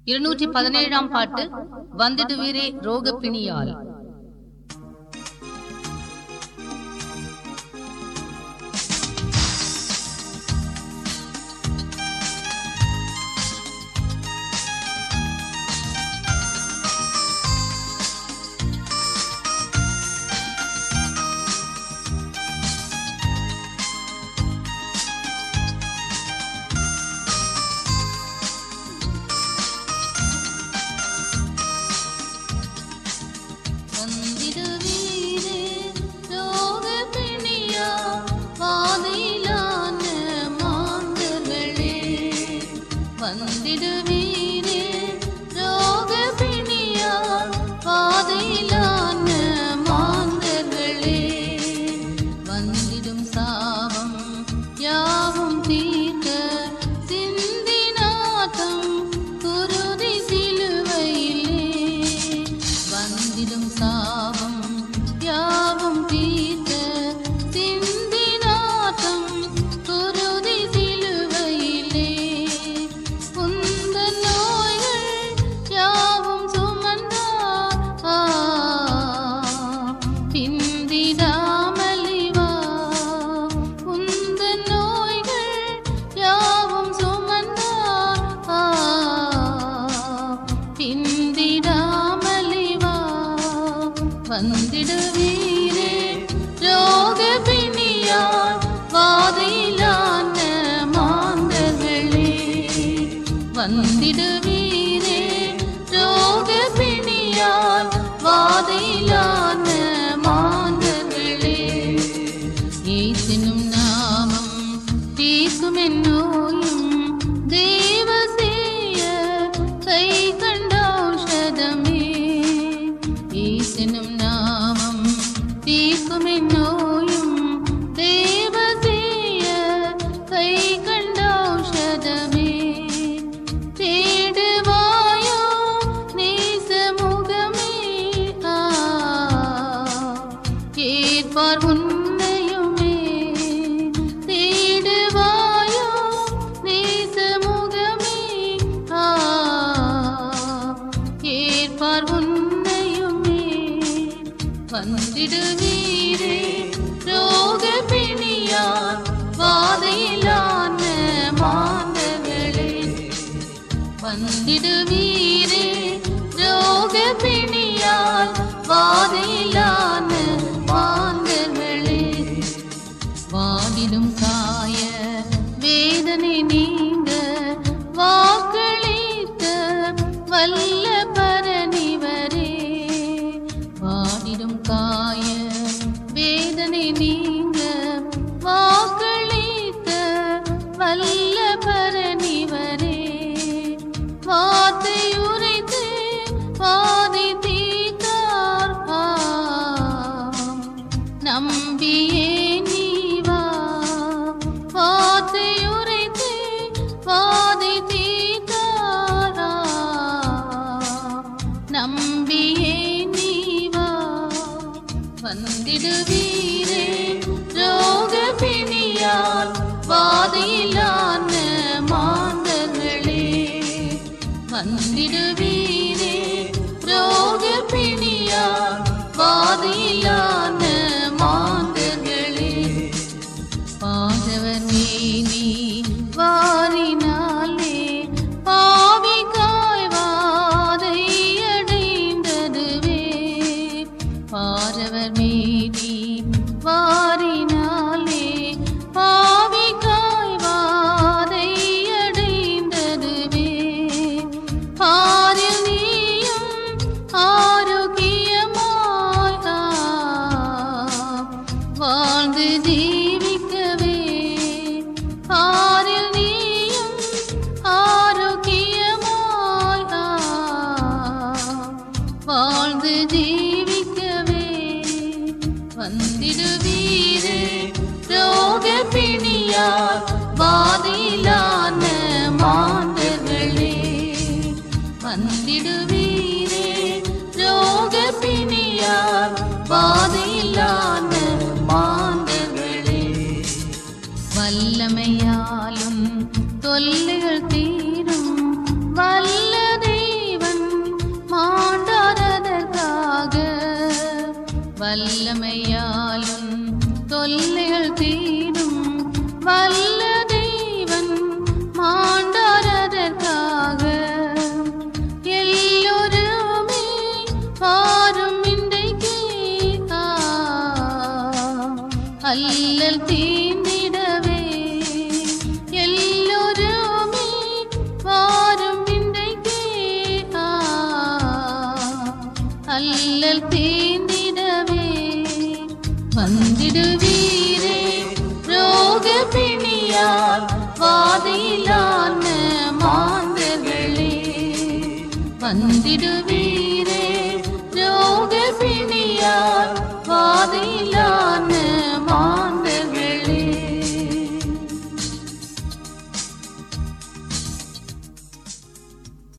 இருநூற்றி பதினேழாம் பாட்டு வந்திடுவீரே ரோகப்பிணியால் வந்திடுவீரே ரோகப்பிணியா வாதையிலான மாந்தர்களே வந்திடுவீரே ரோகப்பிணியா வாதையிலான மாந்தர்களே வந்திடும் சாபம் யாவும் தீர்க்க சிந்தினாதம் குருதி சிலுவையிலே வந்திடும் சாபம் யாவும் தீர்க்க சிந்தினாதம் குருதி சிலுவையிலே உந்த நோய்கள் யாவும் சுமந்தார் ஆ, பிந்திடாமலிவா உந்த நோய்கள் யாவும் சுமந்தார் ஆ, பிந்திடாமலிவா வந்திடுவீரே ரோக பிணியால் வாதையிலான மாந்தர்களே வந்திடுவீரே ரோக பிணியால் வாதையிலான மாந்தர்களே ஏசினும் நாமம் தீர்க்கும் என்னோயும் தேவசேய கை கண்டௌஷதமே ஏசினும் நாமம் தீர்க்கும் என்னோயும் தேவசேய கை கண்டௌஷதமே தேடுவாயோ நேசமுகமே ஆ கேட்பார் உன்னையுமே தேடுவாயோ நேசமுகமே ஆ கேட்பார் உன்னையுமே வந்திடுவீரே ரோக பிணியால் வாதையிலான மாந்தர்களே வந்திடுவீரே ரோக பிணியால் வாதையிலான மாந்தர்களே வாடிடும் காய வேதனை நீங்க வாக்களித்த வல்ல பரணிவரே வாடிடும் காய வேதனை நீங்க வாக்களித்த வல்ல பரணிவரே வார்த்தை உரைத்து வாதை தீர்த்தார் ஆம். நம்பியே நீ வா வார்த்தை உரைத்து வாதை தீர்த்தார் ஆம். நம்பியே நீ வா வந்திடுவீரே ரோக பிணியால் வாதையிலான மாந்தர்களே வந்திடுவீரே ரோக பிணியால் வாதையிலான மாந்தர்களே பாதவர் நீ வாரினாலே பாவி காய்வாதை அடைந்ததுவே பாரவர் மீதி வாரினாலே பாவி காய்வாதை அடைந்ததுவே பாரில் நீயும் ஆரோக்கியமாய் ஆ, வாழ்ந்து ஜீவிக்கவே பாரில் நீயும் ஆரோக்கியமாய் ஆ, வாழ்ந்து ஜீவிக்கவே வந்திடுவீரே ரோக பிணியால் வாதிலான மாந்தர்களே வந்திடுவீரே ரோக பிணியால் வாதிலான மாந்தர்களே வல்லமையாலும் தொல்லைகள் தீரும் வல்ல வல்லமையாலும் தொல்லைகள் தீரும் வல்ல தெய்வன் மாண்டாரதற்காக எல்லோருமே பாரும் இன்றைக்கு ஆ, அல்லல் தீர்ந்திடவே எல்லோருமே பாரும் இன்றைக்கு ஆ, அல்லல் தீர்ந்திடவே வந்திடுவீரே ரோக பிணியால் வாதையிலான மாந்தர்களே வந்திடுவீரே ரோக பிணியால் வாதையிலான